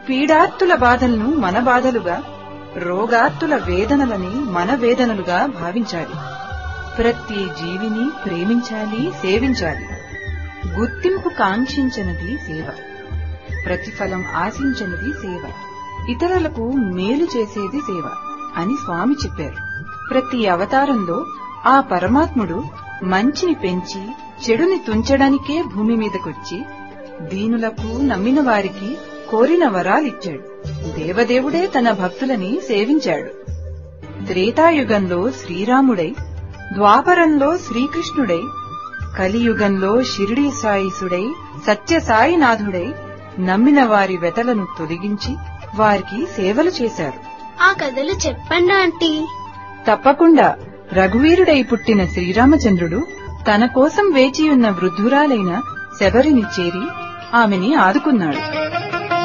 పీడార్తుల బాధలను మన బాధలుగా రోగార్తుల వేదనలని మన వేదనలుగా భావించాలి ప్రతి జీవిని ప్రేమించాలి సేవించాలి గుర్తింపు కాంక్షించనది సేవ ప్రతిఫలం ఆశించనిది సేవ ఇతరులకు మేలు చేసేది సేవ అని స్వామి చెప్పారు ప్రతి అవతారంలో ఆ పరమాత్ముడు మంచిని పెంచి చెడుని తుంచడానికే భూమి మీదకొచ్చి దీనులకు నమ్మిన వారికి కోరిన వరాలిచ్చాడు దేవదేవుడే తన భక్తులని సేవించాడు త్రేతాయుగంలో శ్రీరాముడై ద్వాపరంలో శ్రీకృష్ణుడై కలియుగంలో షిరిడీ సాయిసుడై సత్యసాయినాథుడై నమ్మిన వారి వెతలను తొలగించి వారికి సేవలు చేశారు ఆ కథలు చెప్పండి ఆంటీ తప్పకుండా రఘువీరుడై పుట్టిన శ్రీరామచంద్రుడు తన కోసం వేచియున్న వృద్ధురాలైన శబరిని చేరి ఆమెని ఆదుకున్నాడు